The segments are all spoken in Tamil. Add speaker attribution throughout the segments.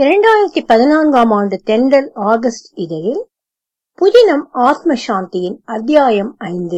Speaker 1: இரண்டாயிரத்தி பதினான்காம் ஆண்டு தென்றல் ஆகஸ்ட் இதழில் புதினம் ஆத்ம சாந்தியின் அத்தியாயம் ஐந்து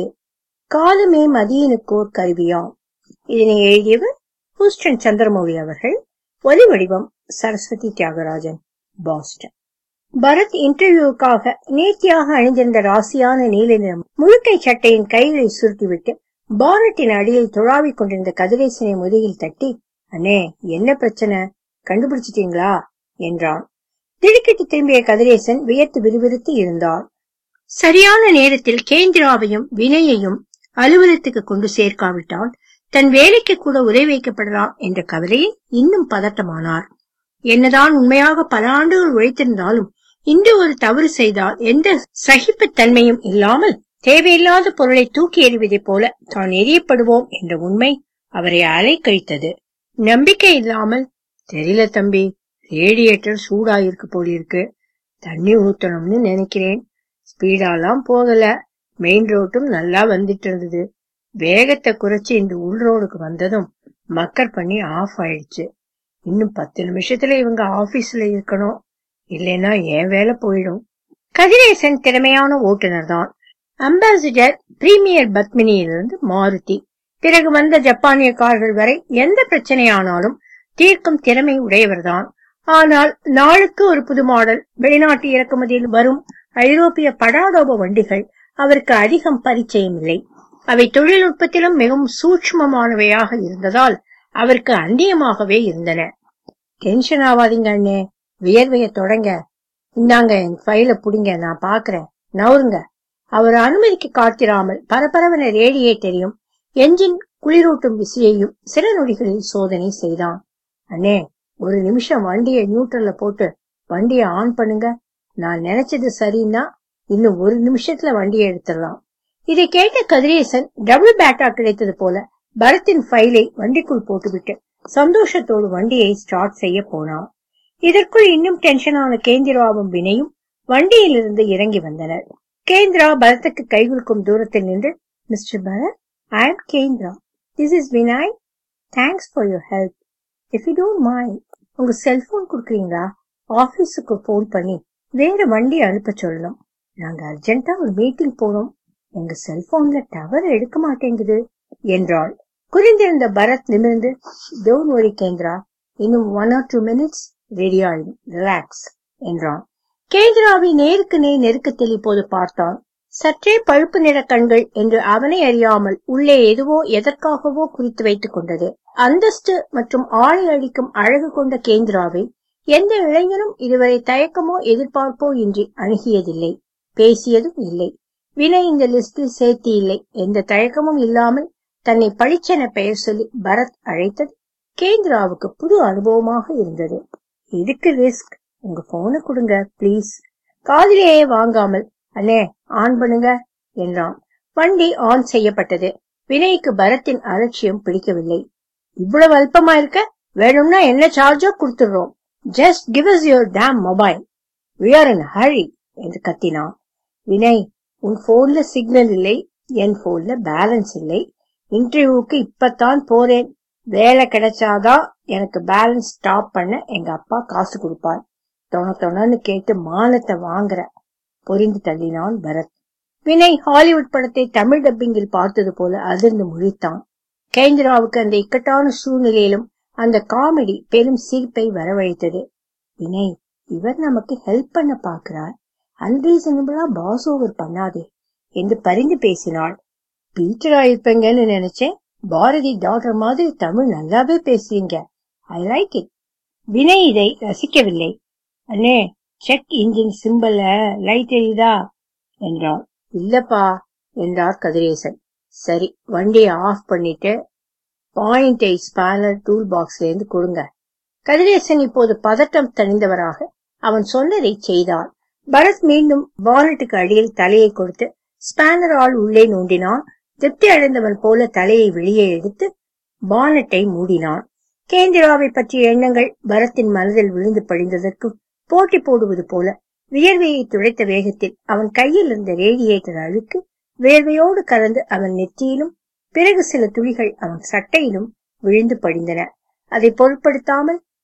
Speaker 1: காலமே மதியனுக்கோர் கருவியாம் இதனை எழுதியவர் ஹூஸ்டன் சந்திரமௌழி அவர்கள் ஒலி வடிவம் சரஸ்வதி தியாகராஜன் பாஸ்டன் பரத் இன்டர்வியூவுக்காக நேர்த்தியாக அணிந்திருந்த ராசியான நீல நிறம் முழுக்கை சட்டையின் கைகளை சுருட்டிவிட்டு பானட்டின் அடியில் துழாவிக் கொண்டிருந்த கதிரேசனை முதுகில் தட்டி அண்ணே என்ன பிரச்சனை கண்டுபிடிச்சிட்டீங்களா என்றான் திடுக்கிட்டு திரும்பிய கதிரேசன் வியர்த்து விறுவிறுத்து இருந்தார் சரியான நேரத்தில் கேந்திராவையும் வினையையும் அலுவலகத்துக்கு கொண்டு சேர்க்காவிட்டால் தன் வேலைக்கு கூட உதவி வைக்கப்படலாம் என்ற கவலையில் இன்னும் பதட்டமானார் என்னதான் உண்மையாக பல ஆண்டுகள் உழைத்திருந்தாலும் இன்று ஒரு தவறு செய்தால் எந்த சகிப்புத் தன்மையும் இல்லாமல் தேவையில்லாத பொருளை தூக்கி எறிவதைப் போல தான் எரியப்படுவோம் என்ற உண்மை அவரை அலைக்கழித்தது நம்பிக்கை இல்லாமல் தெரியல தம்பி ரேடியேட்டர் சூடாயிருக்கு போலிருக்கு தண்ணி ஊத்தணும்னு நினைக்கிறேன் ஸ்பீடாலாம் போகல மெயின் ரோட்டும் நல்லா வந்துட்டு இருந்தது வேகத்தை குறைச்சு இந்த உள் ரோடுக்கு வந்ததும் மக்கர் பண்ணி ஆஃப் ஆயிடுச்சு இன்னும் பத்து நிமிஷத்துல இவங்க ஆபீஸ்ல இருக்கணும் இல்லைன்னா என் வேலை போயிடும் கதிரேசன் திறமையான ஓட்டுநர் தான் அம்பாசிடர் பிரீமியர் பத்மினியிலிருந்து மாருதி பிறகு வந்த ஜப்பானிய கார்கள் வரை எந்த பிரச்சனையானாலும் தீர்க்கும் திறமை உடையவர்தான் ஆனால் நாளுக்கு ஒரு புது மாடல் வெளிநாட்டு இறக்குமதியில் வரும் ஐரோப்பிய படாடோப வண்டிகள் அவருக்கு அதிகம் பரிச்சயம் இல்லை அவை தொழில்நுட்பத்திலும் மிகவும் சூட்சமமானவையாக இருந்ததால் அவருக்கு அந்நியமாகவே இருந்தன டென்ஷன் ஆகாதீங்க அண்ணே வியர்வைய தொடங்க இந்தாங்க என் ஃபைல புடிங்க நான் பாக்குறேன் நவருங்க அவர் அனுமதிக்கு காத்திராமல் பரபரவன ரேடியேட்டரையும் என்ஜின் குளிரூட்டும் விசையையும் சில நொடிகளில் சோதனை செய்தான் அண்ணே ஒரு நிமிஷம் வண்டியை நியூட்ரல்ல போட்டு வண்டியை ஆன் பண்ணுங்க நான் நினைச்சது சரின்னா இன்னும் ஒரு நிமிஷத்துல வண்டியை எடுத்துடலாம் இதை கேட்ட கதிரேசன் டபுள் பேட்டா கிடைத்தது போல பரத்தின் ஃபைலை வண்டிக்குள் போட்டுவிட்டு சந்தோஷத்தோடு வண்டியை ஸ்டார்ட் செய்ய போனான் இதற்குள் இன்னும் டென்ஷனான கேந்திராவும் வினையும் வண்டியிலிருந்து இறங்கி வந்தனர் கேந்திரா பரத்துக்கு கைகுலுக்கும் தூரத்தில் நின்று mister Bharath I am Kendra this is Vinay thanks for your help if you don't mind உங்க செல்போன் கொடுக்குறீங்களா ஆபீஸுக்கு போன் பண்ணி வேற வண்டி அனுப்ப சொல்லணும் நாங்க அர்ஜென்ட்டா ஒரு மீட்டிங் போனோம் எங்க செல்போன்ல டவர் எடுக்க மாட்டேங்குது என்றாள் குறிந்திருந்த பரத் நிமிர்ந்து டோன்ட் ஒரி கேந்திரா இன்னும் one or two minutes ready ஆயிடும் ரிலாக்ஸ் என்றான் கேந்திராவை நேருக்கு நேர் நெருக்கத்தில் இப்போது பார்த்தான் சற்றே பழுப்பு நிற கண்கள் என்று அவனை அறியாமல் உள்ளே எதுவோ எதற்காகவோ குறித்து வைத்துக் கொண்டது அந்தஸ்து மற்றும் ஆணை அளிக்கும் அழகு கொண்ட கேந்திராவை எந்த இளைஞனும் இதுவரை தயக்கமோ எதிர்பார்ப்போ இன்றி அணுகியதில்லை பேசியதும் இல்லை வினை இந்த லிஸ்டில் சேர்த்தி இல்லை எந்த தயக்கமும் இல்லாமல் தன்னை பளிச்சென பெயர் சொல்லி பரத் அழைத்தது கேந்திராவுக்கு புது அனுபவமாக இருந்தது எதுக்கு ரிஸ்க் உங்க போனை கொடுங்க ப்ளீஸ் காதிலேயே வாங்காமல் அண்ணே ஆன் பண்ணுங்க என்றான் வண்டி ஆன் செய்யப்பட்டது வினய்க்கு பரத்தின் அலட்சியம் பிடிக்கவில்லை இவ்வளவு அல்பமா இருக்க வேணும்னா என்ன சார்ஜோ கொடுத்துடுறோம் just give us your damn mobile we are in hurry என்று கத்தினான் வினய் உன் போன்ல சிக்னல் இல்லை என் போன்ல பேலன்ஸ் இல்லை இன்டர்வியூக்கு இப்பதான் போறேன் வேலை கிடைச்சாதான் எனக்கு பேலன்ஸ் ஸ்டாப் பண்ண எங்க அப்பா காசு கொடுப்பார் தொண தொணன்னு கேட்டு மானத்தை வாங்குற பொரிந்து தள்ளினான் பரத் வினய் ஹாலிவுட் படத்தை தமிழ் டப்பிங்கில் பார்த்தது போல அதிர்ந்து முழித்தான் கேந்திராவுக்கு அந்த இக்கட்டான சூழ்நிலையிலும் அந்த காமெடி பெரும் சிரிப்பை வரவழைத்தது வினய் இவர் நமக்கு ஹெல்ப் பண்ண பாக்குறார் அன்ரீசனபிளா பாஸ் ஓவர் பண்ணாதே என்று பரிந்து பேசினாள் பீட்டரா இருப்பேங்கன்னு நினைச்சேன் பாரதி டாக்டர் மாதிரி தமிழ் நல்லாவே பேசுறீங்க ஐ லைக் இட் வினய் இதை ரசிக்கவில்லை அண்ணே செக் இன்ஜின் சிம்பிள லைட் எரியுதா என்றான் இல்லப்பா என்றார் கதிரேசன் சரி வண்டியை ஆஃப் பண்ணிட்டு பாயிண்ட் எயிட் ஸ்பேனர் டூல் பாக்ஸ்ல இருந்து கொடுங்க கதிரேசன் இப்போது பதட்டம் தணிந்தவராக அவன் சொன்னதை செய்தான் பரத் மீண்டும் பானட்டுக்கு அடியில் தலையை கொடுத்து ஸ்பேனரால் உள்ளே நோண்டினான் திருப்தி அடைந்தவன் போல தலையை வெளியே எடுத்து பானட்டை மூடினான் கேந்திராவை பற்றிய எண்ணங்கள் பரத்தின் மனதில் விழுந்து படிந்ததற்கும் போட்டி போடுவது போல வியர்வையை துடைத்த வேகத்தில் அவன் கையில் இருந்த ரேடியேட்டர் அழுக்கு வேர்வையோடு கலந்து அவன் நெற்றியிலும் பிறகு சில துளிகள் அவன் சட்டையிலும் விழுந்து படிந்தன அதை பொருட்படுத்தாமல்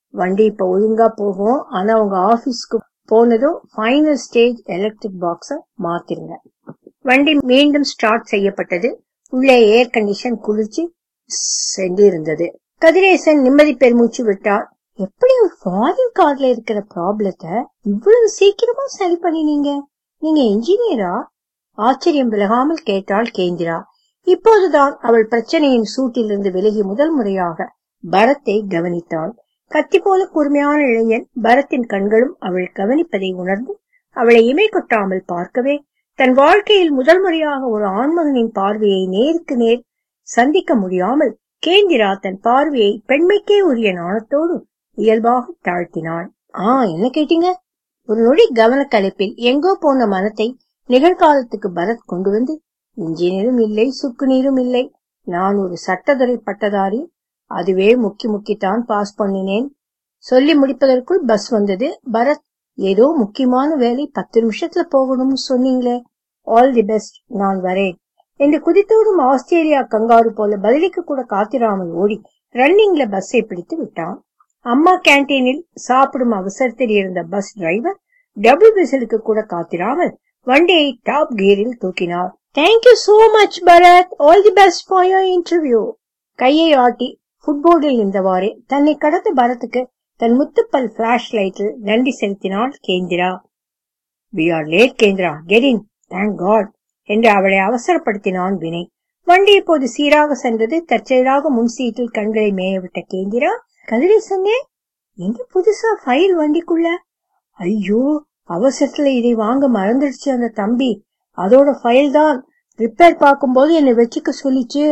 Speaker 1: வண்டி இப்ப ஒழுங்கா போகும் ஆனா உங்க ஆபீஸ்க்கு போனதும் ஃபைனல் ஸ்டேஜ் எலக்ட்ரிக் பாக்ஸ மாத்திருங்க வண்டி மீண்டும் ஸ்டார்ட் செய்யப்பட்டது உள்ளே ஏர் கண்டிஷன் குளிர்ச்சி சென்று இருந்தது கதிரேசன் நிம்மதி பெருமூச்சு விட்டார் எப்படி ஒரு ஃபாரின் கார்ல இருக்கிற ப்ராப்ளத்தை இவ்வளவு சீக்கிரமா சரி பண்ணினீங்க நீங்க இன்ஜினியரா ஆச்சரியம் விலகாமல் கேட்டாள் கேந்திரா இப்போதுதான் அவள் பிரச்சனையின் சூட்டிலிருந்து விலகி முதல் முறையாக பரத்தை கவனித்தாள் கத்தி போல கூர்மையான இளைஞன் பரத்தின் கண்களும் அவள் கவனிப்பதை உணர்ந்து அவளை இமை கொட்டாமல் பார்க்கவே தன் வாழ்க்கையில் முதல் முறையாக ஒரு ஆண்மகனின் பார்வையை நேருக்கு நேர் சந்திக்க முடியாமல் கேந்திரா தன் பார்வையை பெண்மைக்கே உரிய நாணத்தோடு இயல்பாக தாழ்த்தினாள் ஆ என்ன கேட்டீங்க ஒரு நொடி கவனக்கலைப்பில் எங்கோ போன மனத்தை நிகழ்காலத்துக்கு பரத் கொண்டு வந்து இன்ஜினியரும் இல்லை சுக்கு நீரும் இல்லை நான் ஒரு சட்டத்துறை பட்டதாரி அதுவே முக்கி முக்கித்தான் பாஸ் பண்ணினேன் சொல்லி முடிப்பதற்குள் பஸ் வந்தது பரத் ஏதோ முக்கியமான வேலை பத்து நிமிஷத்துல போகணும்னு சொன்னீங்களே ஆல் தி பெஸ்ட் நான் வரேன் என்று குதித்தோடும் ஆஸ்திரேலியா கங்காரு போல பதிலுக்கு கூட காத்திராமல் ஓடி ரன்னிங்ல பஸ்ஸை பிடித்து விட்டான் அம்மா கேன்டீனில் சாப்பிடும் அவசரத்தில் இருந்த பஸ் டிரைவர் டபுள் விசிலுக்கு கூட காத்திராமல் வண்டியை டாப் கியரில் தூக்கினார் thank you so much Bharath all the best for your interview கையை ஆட்டி ஃபுட்போர்டில் இருந்தவாறே தன்னை கடந்த பரத்துக்கு தன் முத்துப்பல் பிளாஷ் லைட்டில் நன்றி செலுத்தினாள் Kendra we are late Kendra get in thank God என்று அவளை அவசரப்படுத்தினான் வினை வண்டி இப்போது சீராக சென்றது தற்செயலாக முன் சீட்டில் கண்களை மேயவிட்ட கேந்திரா கதிரேசனே எங்க புதுசா ஃபைல் வண்டிக்குள்ள ஐயோ அவசரத்துல இதை வாங்க மறந்துடுச்சு அந்த தம்பி அதோட ஃபைல் தான் ரிப்பேர் பார்க்கும்போது என்னை வச்சுக்க சொல்லிச்சு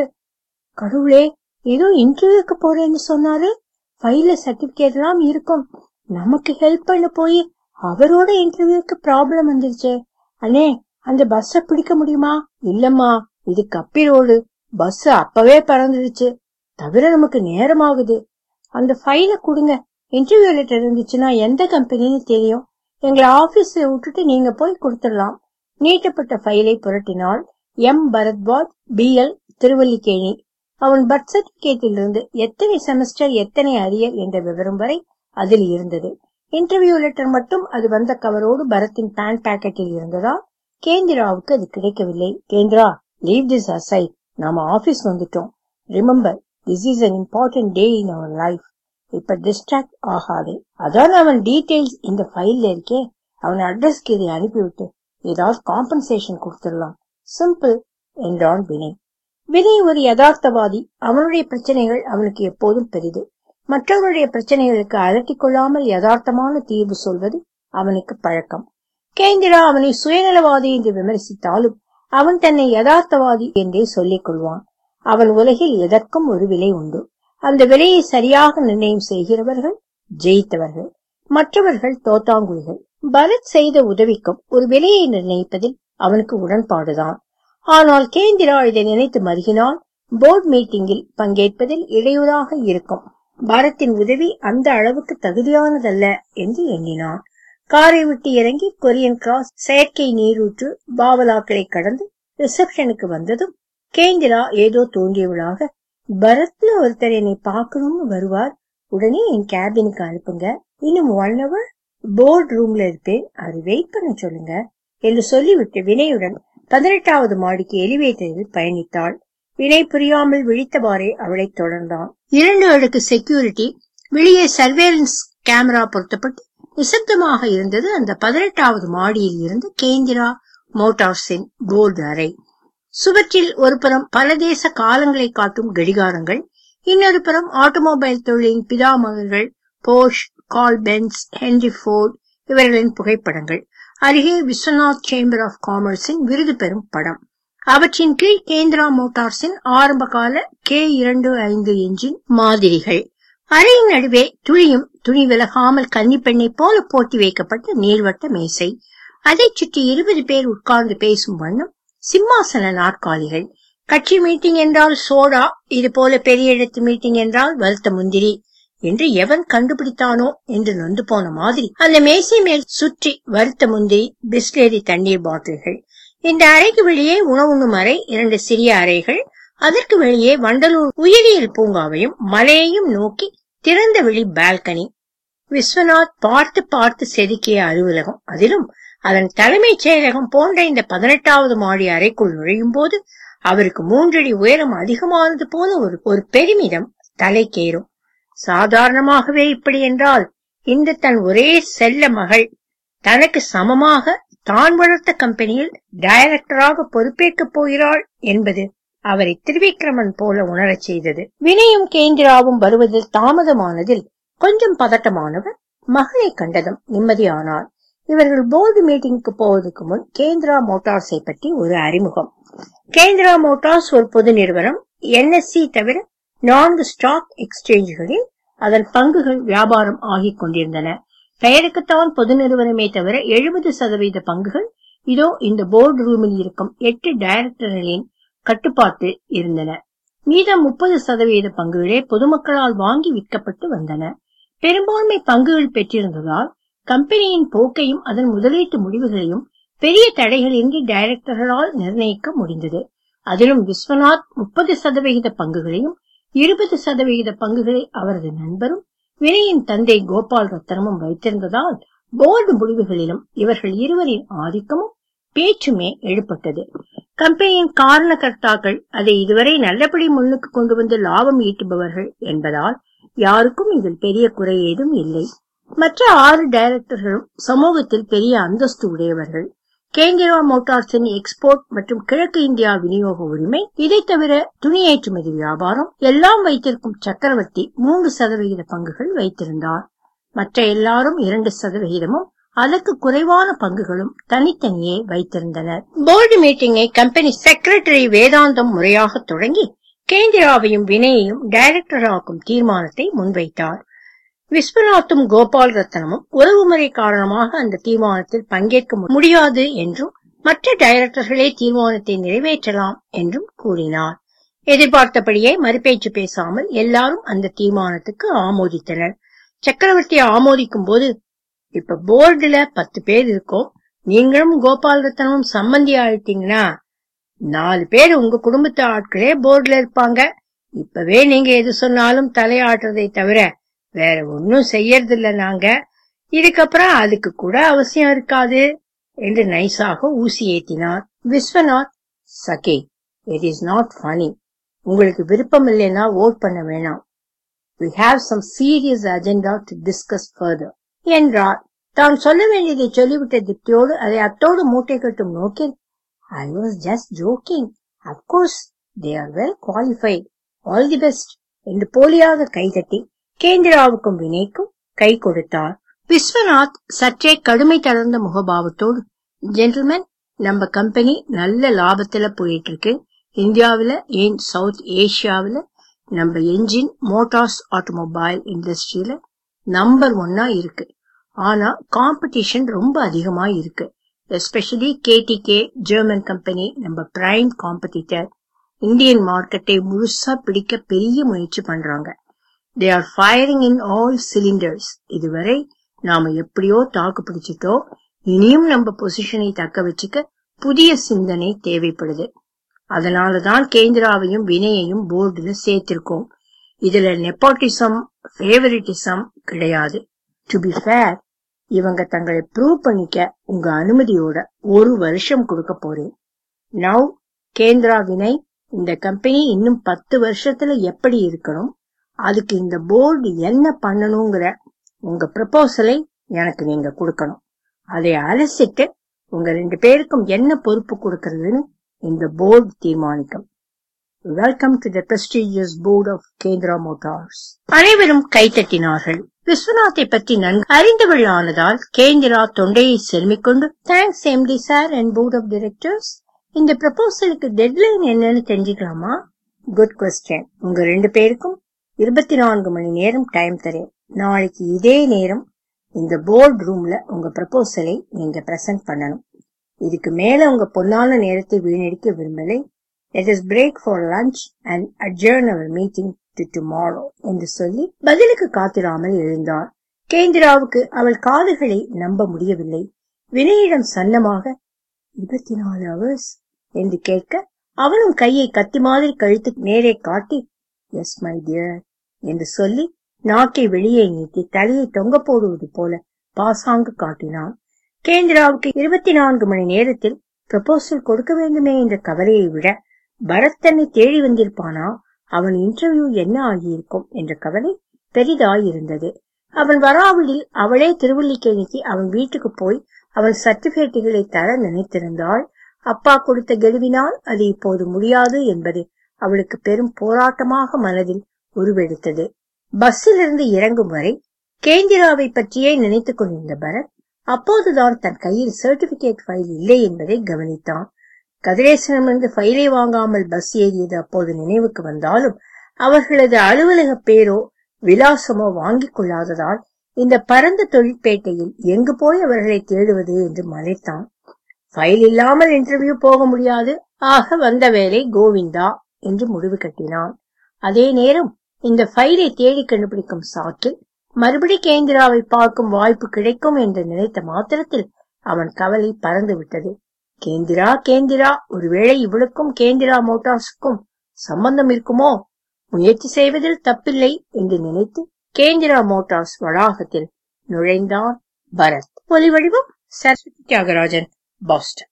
Speaker 1: கடவுளே ஏதோ இன்டர்வியூக்கு போறேன்னு சொன்னாரு ஃபைல்ல சர்டிபிகேட் எல்லாம் இருக்கும் நமக்கு ஹெல்ப் பண்ண போய் அவரோட இன்டர்வியூக்கு ப்ராப்ளம் வந்துருச்சு அண்ணே அந்த பஸ்ஸ பிடிக்க முடியுமா இல்லம்மா இது கப்பி ரோடு பஸ் அப்பவே பறந்துடுச்சு தவிர நமக்கு நேரமாகுது அந்த ஃபைல கொடுங்க இன்டர்வியூ லெட்டர் இருந்துச்சுன்னா எந்த கம்பெனின்னு தெரியும் எங்களை ஆபீஸ்ல விட்டுட்டு நீங்க போய் கொடுத்துடலாம் நீட்டப்பட்ட ஃபைலை புரட்டினாள் M Bharadwaj B L Thiruvallikeni அவன் பர்த் சர்டிபிகேட்டில் இருந்து எத்தனை செமஸ்டர் எத்தனை அரியர் என்ற விவரம் வரை அதில் இருந்தது இன்டர்வியூ லெட்டர் மட்டும் அது வந்த கவரோடு பரத்தின் பேன் பாக்கெட்டில் இருந்ததால் கேந்திராவுக்கு அது கிடைக்கவில்லை கேந்திரா லீவ் திஸ் அசை நாம ஆபீஸ் வந்துட்டோம் remember this is an important day in our life இப்ப டிஸ்ட்ராக்ட் ஆகாதே அதான் அவன் டீடைல்ஸ் இந்த ஃபைல்ல இருக்கே அவன் அட்ரஸ்க்கு இதை அனுப்பிவிட்டு ஏதாவது காம்பன்சேஷன் கொடுத்துடலாம் சிம்பிள் என்றான் வினய் வினய் ஒரு யதார்த்தவாதி அவனுடைய பிரச்சனைகள் அவனுக்கு எப்போதும் பெரிது மற்றவருடைய பிரச்சனைகளுக்கு அலட்டிக் கொள்ளாமல் யதார்த்தமான தீர்வு சொல்வது அவனுக்கு பழக்கம் கேந்திரா அவனை சுயநலவாதி என்று விமர்சித்தாலும் அவன் தன்னை யதார்த்தவாதி என்றே சொல்லிக் கொள்வான் அவன் உலகில் எதற்கும் ஒரு விலை உண்டு அந்த விலையை சரியாக நிர்ணயம் செய்கிறவர்கள் ஜெயித்தவர்கள் மற்றவர்கள் தோத்தாங்குழிகள் பரத் செய்த உதவிக்கும் ஒரு விலையை நிர்ணயிப்பதில் அவனுக்கு உடன்பாடுதான் ஆனால் கேந்திரா இதை நினைத்து மருகினால் போர்டு மீட்டிங்கில் பங்கேற்பதில் இடையூறாக இருக்கும் பாரத்தின் உதவி அந்த அளவுக்கு தகுதியானதல்ல என்று எண்ணினான் காரை விட்டு இறங்கி கொரியன் கிராஸ் செயற்கை நீரூற்று பாவலாக்களை கடந்து ரிசப்ஷனுக்கு வந்ததும் கேந்திரா ஏதோ தோன்றியவளாக பரத்ல ஒருத்தர் என்னை பார்க்கணும்னு வருவார் உடனே என் கேபினுக்கு அனுப்புங்க இன்னும் ஒன் ஹவர் போர்டு ரூம்ல இருப்பேன் அது வெயிட் பண்ண சொல்லுங்க என்று சொல்லிவிட்டு வினையுடன் பதினெட்டாவது மாடிக்கு எலிவேட்டரில் பயணித்தாள் வினை புரியாமல் விழித்தவாறே அவளை தொடர்ந்தான் இரண்டு அடுக்கு செக்யூரிட்டி வெளியே சர்வேலன்ஸ் கேமரா பொருத்தப்பட்டு நிசப்தமாக இருந்தது அந்த பதினெட்டாவது மாடியில் இருந்து கேந்திரா மோட்டார்ஸின் போர்டு அறை சுவற்றில் ஒரு புறம் பல தேச காலங்களை காட்டும் கடிகாரங்கள் இன்னொரு புறம் ஆட்டோமொபைல் தொழிலின் பிதாமகர்கள் Bosch Karl Benz Henry Ford இவர்களின் புகைப்படங்கள் அருகே விஸ்வநாத் சேம்பர் ஆஃப் காமர்ஸின் விருது பெறும் படம் அவற்றின் கீழ் கேந்திரா மோட்டார்ஸின் ஆரம்ப கால கே இரண்டு ஐந்து என்ஜின் மாதிரிகள் அறையின் நடுவே துளியும் துணி விலகாமல் கன்னிப்பெண்ணை போல போட்டி வைக்கப்பட்ட நீள்வட்ட மேசை அதைச் சுற்றி இருபது பேர் உட்கார்ந்து பேசும் வண்ணம் சிம்மாசன நாற்காலிகள் கட்சி மீட்டிங் என்றால் சோடா இது போல பெரிய இடத்து மீட்டிங் என்றால் வறுத்த முந்திரி என்று எவன் கண்டுபிடித்தானோ என்று நொந்து போன மாதிரி அந்த மேசை மேல் சுற்றி வறுத்த முந்திரி பிஸ்லேரி தண்ணீர் பாட்டில்கள் இந்த அறைக்கு வெளியே உணவுண்ணும் அறை இரண்டு சிறிய அறைகள் அதற்கு வெளியே வண்டலூர் உயிரியல் பூங்காவையும் மலையையும் நோக்கி திறந்த வெளி பால்கனி விஸ்வநாத் பார்த்து பார்த்து செதுக்கிய அலுவலகம் அதிலும் அதன் தலைமைச் செயலகம் போன்ற இந்த பதினெட்டாவது மாடி அறைக்குள் நுழையும் போது அவருக்கு மூன்றடி உயரம் அதிகமானது போல ஒரு ஒரு பெருமிதம் தலைக்கேறும் சாதாரணமாகவே இப்படி என்றால் இந்த தன் ஒரே செல்ல மகள் தனக்கு சமமாக தான் வளர்த்த கம்பெனியில் டைரக்டராக பொறுப்பேற்கப் போகிறாள் என்பது அவரை திருவிக்கிரமன் போல உணரச் செய்தது வினயும் கேந்திராவும் வருவதில் தாமதமானதில் கொஞ்சம் பதட்டமானவர் மகனை கண்டதும் நிம்மதியானார் இவர்கள் போர்டு மீட்டிங்க்கு போவதற்கு முன் கேந்திரா மோட்டார்ஸை பற்றி ஒரு அறிமுகம் கேந்திரா மோட்டார்ஸ் ஒரு பொது நிறுவனம் என்எஸ்சி தவிர நான்கு ஸ்டாக் எக்ஸ்சேஞ்சுகளில் அதன் பங்குகள் வியாபாரம் ஆகிக் கொண்டிருந்தன பெயருக்குத்தான் பொது நிறுவனமே தவிர எழுபது சதவீத பங்குகள் இதோ இந்த போர்டு ரூமில் இருக்கும் எட்டு டைரக்டர்களின் கட்டுப்பாட்டில் இருந்தன மீதம் முப்பது சதவீத பங்குகளே பொதுமக்களால் வாங்கி விற்கப்பட்டு வந்தன பெரும்பான்மை பங்குகள் பெற்றிருந்ததால் கம்பெனியின் போக்கையும் அதன் முதலீட்டு முடிவுகளையும் பெரிய தடைகளின்றி டைரக்டர்களால் நிர்ணயிக்க முடிந்தது அதிலும் விஸ்வநாத் முப்பது சதவிகித பங்குகளையும் இருபது சதவிகித பங்குகளை அவரது நண்பரும் வினயின் தந்தை கோபால் ரத்தனமும் வைத்திருந்ததால் போர்டு முடிவுகளிலும் இவர்கள் இருவரின் ஆதிக்கமும் பேச்சுமே எழுப்பட்டது கம்பெனியின் காரணகர்த்தாக்கள் அதை இதுவரை நல்லபடி முன்னுக்கு கொண்டு வந்து லாபம் ஈட்டுபவர்கள் என்பதால் யாருக்கும் இதில் பெரிய குறை ஏதும் இல்லை மற்ற ஆறு டைரக்டர்களும் சமூகத்தில் பெரிய அந்தஸ்து உடையவர்கள் கேந்திரா மோட்டார்ஸின் எக்ஸ்போர்ட் மற்றும் கிழக்கு இந்தியா விநியோக உரிமை இதை தவிர துணி ஏற்றுமதி வியாபாரம் எல்லாம் வைத்திருக்கும் சக்கரவர்த்தி மூன்று சதவிகித பங்குகள் வைத்திருந்தார் மற்ற எல்லாரும் இரண்டு சதவிகிதமும் அதற்கு குறைவான பங்குகளும் தனித்தனியே வைத்திருந்தனர் போர்டு மீட்டிங்கை கம்பெனி செக்ரட்டரி வேதாந்தம் முறையாக தொடங்கி கேந்திராவையும் வினயையும் டைரக்டராக்கும் தீர்மானத்தை முன்வைத்தார் விஸ்வநாத்தும் கோபால் ரத்தனமும் உறவுமுறை காரணமாக அந்த தீர்மானத்தில் பங்கேற்க முடியாது என்றும் மற்ற டைரக்டர்களே தீர்மானத்தை நிறைவேற்றலாம் என்றும் கூறினார் எதிர்பார்த்தபடியே மறுபேச்சு பேசாமல் எல்லாரும் அந்த தீர்மானத்துக்கு ஆமோதித்தனர் சக்கரவர்த்தி ஆமோதிக்கும் போது இப்ப போர்டுல பத்து பேர் இருக்கோம் நீங்களும் கோபால் ரத்தனமும் சம்பந்தி ஆயிட்டீங்கன்னா நாலு பேர் உங்க குடும்பத்து ஆட்களே போர்டுல இருப்பாங்க இப்பவே நீங்க எது சொன்னாலும் தலையாட்டுறதை தவிர வேற ஒன்னும் செய்யறதில்ல நாங்க இதுக்கப்புறம் அதுக்கு கூட அவசியம் இருக்காது என்று நைஸாக ஊசி ஏத்தினார் விஸ்வநாத் சகே இட் இஸ் நாட் ஃபனி உங்களுக்கு விருப்பம் இல்லைன்னா ஓட் பண்ண வேணாம் we have some serious agenda to discuss further என்றார் தான் சொல்ல வேண்டியதை சொல்லிவிட்ட திருப்தியோடு அதை அத்தோடு மூட்டை கட்டும் நோக்கில் I was just joking of course they are well qualified all the best என்று போலியாக கைதட்டி கேந்திராவுக்கும் வினைக்கும் கை கொடுத்தார் விஸ்வநாத் சற்றே கடுமை தளர்ந்த முகபாவத்தோடு ஜென்டில்மேன் நம்ம கம்பெனி நல்ல லாபத்துல போயிட்டு இருக்கு இந்தியாவில ஏன் சவுத் ஏசியாவில நம்ம என்ஜின் மோட்டார்ஸ் ஆட்டோமொபைல் இண்டஸ்ட்ரியில நம்பர் ஒன்னா இருக்கு ஆனா காம்படிஷன் ரொம்ப அதிகமா இருக்கு எஸ்பெஷலி கேடிகே ஜெர்மன் கம்பெனி நம்ம பிரைம் காம்படிட்டர் இந்தியன் மார்க்கெட்டை முழுசா பிடிக்க பெரிய முயற்சி பண்றாங்க they are firing in all cylinders இதுவரை நாம எப்படியோ தாக்கு பிடிச்சிட்டோம் இனியும் நம்ம பொசிஷனை தக்க வச்சுக்க புதிய சிந்தனை தேவைப்படுது அதனாலதான் கேந்திராவையும் வினையையும் போர்டுல சேர்த்திருக்கோம் இதுல நெப்போட்டிசம் ஃபேவரிட்டிசம் கிடையாது டு பி ஃபேர் இவங்க தங்களை ப்ரூவ் பண்ணிக்க உங்க அனுமதியோட ஒரு வருஷம் கொடுக்க போறேன் நவ் கேந்திரா வினய் இந்த கம்பெனி இன்னும் பத்து வருஷத்துல எப்படி இருக்கணும் அதுக்கு இந்த போர்டு என்ன பண்ணணுங்கிற உங்க ப்ரப்போசலை எனக்கு நீங்க கொடுக்கணும் அதை அலசிட்டு உங்க ரெண்டு பேருக்கும் என்ன பொறுப்பு கொடுக்கறதுன்னு இந்த போர்டு தீர்மானிக்கும் welcome to the prestigious board of Kendra motors அனைவரும் கைத்தட்டினார்கள் விஸ்வநாத்தை பற்றி நன்கு அறிந்தவள் ஆனதால் கேந்திரா தொண்டையை செருமிக் கொண்டு thanks MD sir and board of directors இந்த ப்ரப்போசலுக்கு டெட்லைன் என்னன்னு தெரிஞ்சுக்கலாமா குட் கொஸ்டின் உங்க ரெண்டு பேருக்கும் இருபத்தி நான்கு மணி நேரம் டைம் தரேன் நாளைக்கு இதே நேரம் இந்த போர்டு ரூம்ல உங்க ப்ரப்போசலை நீங்க பிரசன்ட் பண்ணணும் இதுக்கு மேல உங்க பொன்னான நேரத்தை வீணடிக்க விரும்பலை let us break for lunch and adjourn our meeting to tomorrow என்று சொல்லி பதிலுக்கு காத்திராமல் எழுந்தார் கேந்திராவுக்கு அவள் காதுகளை நம்ப முடியவில்லை வினயிடம் சன்னமாக இருபத்தி நாலு ஹவர்ஸ் என்று கேட்க அவனும் கையை கத்தி மாதிரி கழுத்து நேரே காட்டி எஸ் மை டியர் என்று சொல்லி நாக்கை வெளியே நீட்டி தலையை தொங்க போடுவது போல பாசாங்கு காட்டினான் கேந்திராவுக்கு இருபத்தி நான்கு மணி நேரத்தில் ப்ரப்போசல் கொடுக்க வேண்டுமே என்ற கவலையை விட பரத் தன்னை தேடி வந்திருப்பானா அவன் இன்டர்வியூ என்ன ஆகியிருக்கும் என்ற கவலை பெரிதாயிருந்தது அவன் வராவிடில் அவளே திருவல்லிக்கேணிக்கு அவன் வீட்டுக்கு போய் அவன் சர்டிபிகேட்டுகளை தர நினைத்திருந்தாள் அப்பா கொடுத்த கெடுவினால் அது இப்போது முடியாது என்பது அவளுக்கு பெரும் போராட்டமாக மனதில் உருவெடுத்தது பஸ்ஸில் இருந்து இறங்கும் வரை கேந்திராவை பற்றியே நினைத்துக் கொண்டிருந்த பரத் அப்போதுதான் தன் கையில் சர்டிபிகேட் ஃபைல் இல்லை என்பதை கவனித்தான் கதிரேசனிடமிருந்து ஃபைலை வாங்காமல் பஸ் ஏறியது அப்போது நினைவுக்கு வந்தாலும் அவர்களது அலுவலக பேரோ விலாசமோ வாங்கிக் கொள்ளாததால் இந்த பரந்த தொழிற்பேட்டையில் எங்கு போய் அவர்களை தேடுவது என்று மறைத்தான் ஃபைல் இல்லாமல் இன்டர்வியூ போக முடியாது ஆக வந்த வேலை கோவிந்தா என்று முடிவு கட்டினான் அதே நேரம் இந்த ஃபைலை தேடி கண்டுபிடிக்கும் சாக்கில் மறுபடி கேந்திராவை பார்க்கும் வாய்ப்பு கிடைக்கும் என்று நினைத்த மாத்திரத்தில் அவன் கவலை பறந்து விட்டது கேந்திரா கேந்திரா ஒருவேளை இவளுக்கும் கேந்திரா மோட்டார்ஸுக்கும் சம்பந்தம் இருக்குமோ முயற்சி செய்வதில் தப்பில்லை என்று நினைத்து கேந்திரா மோட்டார்ஸ் வளாகத்தில் நுழைந்தான் பரத் ஒலி வடிவம் சரஸ்வதி தியாகராஜன் பாஸ்டன்